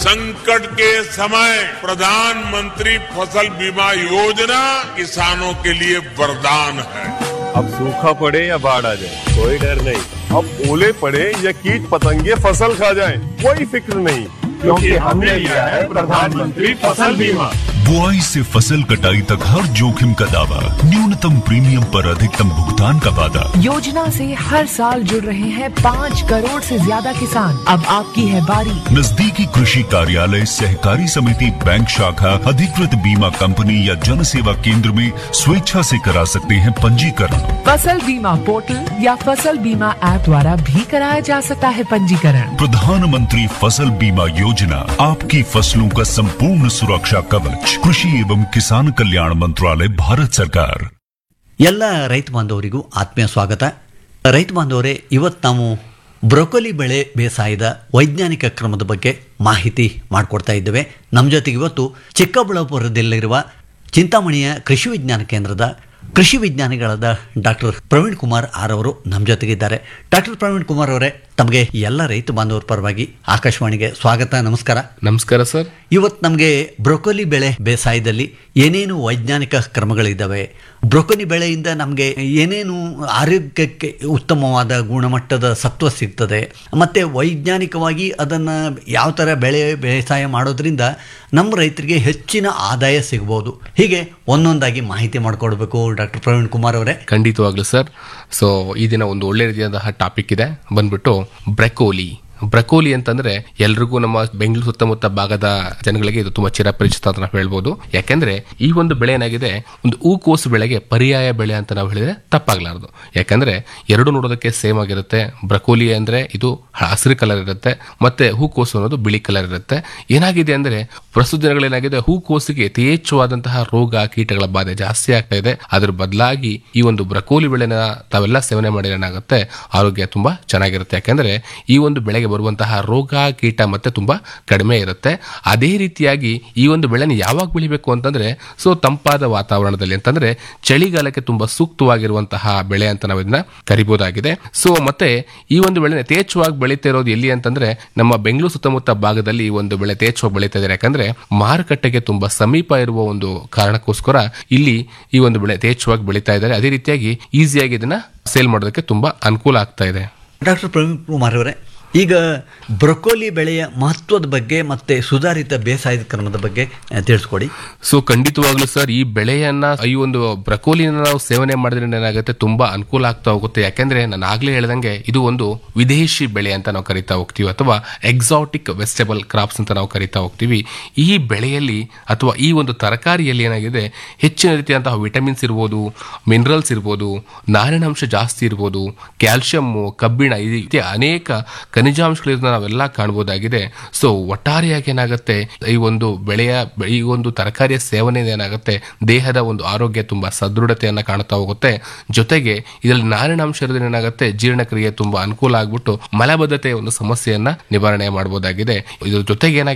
संकट के समय प्रधानमंत्री फसल बीमा योजना किसानों के लिए वरदान है अब सूखा पड़े या बाढ़ आ जाए कोई डर नहीं अब ओले पड़े या कीट पतंगे फसल खा जाए कोई फिक्र नहीं क्योंकि हमने लिया है प्रधानमंत्री फसल बीमा बुआई से फसल कटाई तक हर जोखिम का दावा न्यूनतम प्रीमियम पर अधिकतम भुगतान का वादा योजना से हर साल जुड़ रहे हैं पाँच करोड़ से ज्यादा किसान अब आपकी है बारी नजदीकी कृषि कार्यालय सहकारी समिति बैंक शाखा अधिकृत बीमा कंपनी या जन सेवा केंद्र में स्वेच्छा से करा सकते हैं पंजीकरण फसल बीमा पोर्टल या फसल बीमा ऐप द्वारा भी कराया जा सकता है पंजीकरण प्रधानमंत्री फसल बीमा योजना आपकी फसलों का संपूर्ण सुरक्षा कवच कृषि एवं किसान कल्याण मंत्रालय भारत सरकार ಎಲ್ಲ ರೈತ ಬಾಂಧವರಿಗೂ ಆತ್ಮೀಯ ಸ್ವಾಗತ ರೈತ ಬಾಂಧವರೇ ಇವತ್ತು ನಾವು ಬ್ರೊಕೊಲಿ ಬೆಳೆ ಬೇಸಾಯದ ವೈಜ್ಞಾನಿಕ ಕ್ರಮದ ಬಗ್ಗೆ ಮಾಹಿತಿ ಮಾಡಿಕೊಡ್ತಾ ಇದ್ದೇವೆ ನಮ್ಮ ಜೊತೆಗೆ ಇವತ್ತು ಚಿಕ್ಕಬಳ್ಳಾಪುರದಲ್ಲಿರುವ ಚಿಂತಾಮಣಿಯ ಕೃಷಿ ವಿಜ್ಞಾನ ಕೇಂದ್ರದ ಕೃಷಿ ವಿಜ್ಞಾನಿಗಳಾದ ಡಾಕ್ಟರ್ ಪ್ರವೀಣ್ ಕುಮಾರ್ ಆರ್ ಅವರು ನಮ್ಮ ಜೊತೆಗಿದ್ದಾರೆ ಡಾಕ್ಟರ್ ಪ್ರವೀಣ್ ಕುಮಾರ್ ಅವರೇ ತಮಗೆ ಎಲ್ಲ ರೈತ ಬಾಂಧವರ ಪರವಾಗಿ ಆಕಾಶವಾಣಿಗೆ ಸ್ವಾಗತ ನಮಸ್ಕಾರ ನಮಸ್ಕಾರ ಸರ್ ಇವತ್ತು ನಮಗೆ ಬ್ರೊಕೊಲಿ ಬೆಳೆ ಬೇಸಾಯದಲ್ಲಿ ಏನೇನು ವೈಜ್ಞಾನಿಕ ಕ್ರಮಗಳಿದ್ದಾವೆ ಬ್ರೊಕೊಲಿ ಬೆಳೆಯಿಂದ ನಮಗೆ ಏನೇನು ಆರೋಗ್ಯಕ್ಕೆ ಉತ್ತಮವಾದ ಗುಣಮಟ್ಟದ ಸತ್ವ ಸಿಗ್ತದೆ ಮತ್ತು ವೈಜ್ಞಾನಿಕವಾಗಿ ಅದನ್ನು ಯಾವ ಥರ ಬೆಳೆ ಬೇಸಾಯ ಮಾಡೋದ್ರಿಂದ ನಮ್ಮ ರೈತರಿಗೆ ಹೆಚ್ಚಿನ ಆದಾಯ ಸಿಗ್ಬೋದು ಹೀಗೆ ಒಂದೊಂದಾಗಿ ಮಾಹಿತಿ ಮಾಡಿಕೊಡ್ಬೇಕು ಡಾಕ್ಟರ್ ಪ್ರವೀಣ್ ಕುಮಾರ್ ಅವರೇ ಖಂಡಿತವಾಗ್ಲು ಸರ್ ಸೊ ಈ ದಿನ ಒಂದು ಒಳ್ಳೆ ರೀತಿಯಾದಂತಹ ಟಾಪಿಕ್ ಇದೆ ಬಂದ್ಬಿಟ್ಟು ಬ್ರೆಕೋಲಿ ಬ್ರಕೋಲಿ ಅಂತಂದ್ರೆ ಎಲ್ರಿಗೂ ನಮ್ಮ ಬೆಂಗಳೂರು ಸುತ್ತಮುತ್ತ ಭಾಗದ ಜನಗಳಿಗೆ ಇದು ತುಂಬಾ ಚಿರಪರಿಚಿತ ಅಂತ ನಾವು ಹೇಳ್ಬೋದು ಯಾಕೆಂದ್ರೆ ಈ ಒಂದು ಬೆಳೆ ಏನಾಗಿದೆ ಒಂದು ಹೂಕೋಸು ಬೆಳೆಗೆ ಪರ್ಯಾಯ ಬೆಳೆ ಅಂತ ನಾವು ಹೇಳಿದ್ರೆ ತಪ್ಪಾಗ್ಲಾರ್ದು ಯಾಕಂದ್ರೆ ಎರಡು ನೋಡೋದಕ್ಕೆ ಸೇಮ್ ಆಗಿರುತ್ತೆ ಬ್ರಕೋಲಿ ಅಂದ್ರೆ ಇದು ಹಸಿರು ಕಲರ್ ಇರುತ್ತೆ ಮತ್ತೆ ಹೂಕೋಸು ಅನ್ನೋದು ಬಿಳಿ ಕಲರ್ ಇರುತ್ತೆ ಏನಾಗಿದೆ ಅಂದ್ರೆ ಪ್ರಸ್ತುತ ದಿನಗಳೇನಾಗಿದೆ ಹೂಕೋಸಿಗೆ ಯಥೇಚ್ಛವಾದಂತಹ ರೋಗ ಕೀಟಗಳ ಬಾಧೆ ಜಾಸ್ತಿ ಆಗ್ತಾ ಇದೆ ಅದ್ರ ಬದಲಾಗಿ ಈ ಒಂದು ಬ್ರಕೋಲಿ ಬೆಳೆನ ತಾವೆಲ್ಲ ಸೇವನೆ ಮಾಡಿದ್ರೆ ಏನಾಗುತ್ತೆ ಆರೋಗ್ಯ ತುಂಬಾ ಚೆನ್ನಾಗಿರುತ್ತೆ ಯಾಕಂದ್ರೆ ಈ ಒಂದು ಬೆಳೆಗೆ ಬರುವಂತಹ ರೋಗ ಕೀಟ ಮತ್ತೆ ತುಂಬಾ ಕಡಿಮೆ ಇರುತ್ತೆ ಅದೇ ರೀತಿಯಾಗಿ ಈ ಒಂದು ಬೆಳೆನ ಯಾವಾಗ ಬೆಳಿಬೇಕು ಅಂತಂದ್ರೆ ಸೊ ತಂಪಾದ ವಾತಾವರಣದಲ್ಲಿ ಅಂತಂದ್ರೆ ಚಳಿಗಾಲಕ್ಕೆ ತುಂಬಾ ಸೂಕ್ತವಾಗಿರುವಂತಹ ಬೆಳೆ ಅಂತ ನಾವು ಇದನ್ನ ಕರಿಬಹುದಾಗಿದೆ ಸೊ ಮತ್ತೆ ಈ ಒಂದು ಬೆಳೆ ಯಥೇಚ್ಛವಾಗಿ ಬೆಳೀತಾ ಇರೋದು ಎಲ್ಲಿ ಅಂತಂದ್ರೆ ನಮ್ಮ ಬೆಂಗಳೂರು ಸುತ್ತಮುತ್ತ ಭಾಗದಲ್ಲಿ ಈ ಒಂದು ಬೆಳೆ ಯಥೇಚ್ಛವಾಗಿ ಬೆಳೀತಾ ಇದ್ದಾರೆ ಯಾಕಂದ್ರೆ ಮಾರುಕಟ್ಟೆಗೆ ತುಂಬಾ ಸಮೀಪ ಇರುವ ಒಂದು ಕಾರಣಕ್ಕೋಸ್ಕರ ಇಲ್ಲಿ ಈ ಒಂದು ಬೆಳೆ ಯಥೇಚ್ಛವಾಗಿ ಬೆಳೀತಾ ಇದ್ದಾರೆ ಅದೇ ರೀತಿಯಾಗಿ ಈಸಿಯಾಗಿ ಇದನ್ನ ಸೇಲ್ ಮಾಡೋದಕ್ಕೆ ತುಂಬಾ ಅನುಕೂಲ ಆಗ್ತಾ ಇದೆ ಡಾಕ್ಟರ್ ಪ್ರವೀಣ್ ಕುಮಾರ್ ಅವರೇ ಈಗ ಬ್ರೊಕೋಲಿ ಬೆಳೆಯ ಮಹತ್ವದ ಬಗ್ಗೆ ಮತ್ತೆ ಸುಧಾರಿತ ಬೇಸಾಯದ ಕ್ರಮದ ಬಗ್ಗೆ ಆ, ತಿಳಿಸ್ಕೊಡಿ ಸೊ ಖಂಡಿತವಾಗ್ಲೂ ಸರ್ ಈ ಬೆಳೆಯನ್ನ ಈ ಒಂದು ಬ್ರಕೋಲಿನ ನಾವು ಸೇವನೆ ಮಾಡಿದ್ರೆ ಏನಾಗುತ್ತೆ ತುಂಬಾ ಅನುಕೂಲ ಆಗ್ತಾ ಹೋಗುತ್ತೆ ಯಾಕೆಂದ್ರೆ ನಾನು ಆಗ್ಲೇ ಹೇಳ್ದಂಗೆ ಇದು ಒಂದು ವಿದೇಶಿ ಬೆಳೆ ಅಂತ ನಾವು ಕರಿತಾ ಹೋಗ್ತೀವಿ ಅಥವಾ ಎಕ್ಸಾಟಿಕ್ ವೆಜಿಟೇಬಲ್ ಕ್ರಾಪ್ಸ್ ಅಂತ ನಾವು ಕರಿತಾ ಹೋಗ್ತೀವಿ ಈ ಬೆಳೆಯಲ್ಲಿ ಅಥವಾ ಈ ಒಂದು ತರಕಾರಿಯಲ್ಲಿ ಏನಾಗಿದೆ ಹೆಚ್ಚಿನ ರೀತಿಯಾದಂತಹ ವಿಟಮಿನ್ಸ್ ಇರ್ಬೋದು ಮಿನರಲ್ಸ್ ಇರ್ಬೋದು ನಾರಿನಾಂಶ ಜಾಸ್ತಿ ಇರ್ಬೋದು ಕ್ಯಾಲ್ಸಿಯಂ ಕಬ್ಬಿಣ ಈ ರೀತಿಯ ಅನೇಕ ಖನಿಜಾಂಶಗಳಿಂದ ನಾವೆಲ್ಲ ಕಾಣಬಹುದಾಗಿದೆ ಸೊ ಒಟ್ಟಾರೆಯಾಗಿ ಏನಾಗುತ್ತೆ ಈ ಒಂದು ಬೆಳೆಯ ಈ ಒಂದು ತರಕಾರಿಯ ಸೇವನೆ ಏನಾಗುತ್ತೆ ದೇಹದ ಒಂದು ಆರೋಗ್ಯ ತುಂಬಾ ಸದೃಢತೆಯನ್ನ ಕಾಣ್ತಾ ಹೋಗುತ್ತೆ ಜೊತೆಗೆ ಇದರಲ್ಲಿ ನಾರಿನಾಂಶ ಇರೋದ್ರಿಂದ ಏನಾಗುತ್ತೆ ಜೀರ್ಣಕ್ರಿಯೆ ತುಂಬಾ ಅನುಕೂಲ ಆಗ್ಬಿಟ್ಟು ಮಲಬದ್ಧತೆಯ ಒಂದು ಸಮಸ್ಯೆಯನ್ನ ನಿವಾರಣೆ ಮಾಡಬಹುದಾಗಿದೆ ಇದ್ರ ಜೊತೆಗೆ ಏನಾಗಿದೆ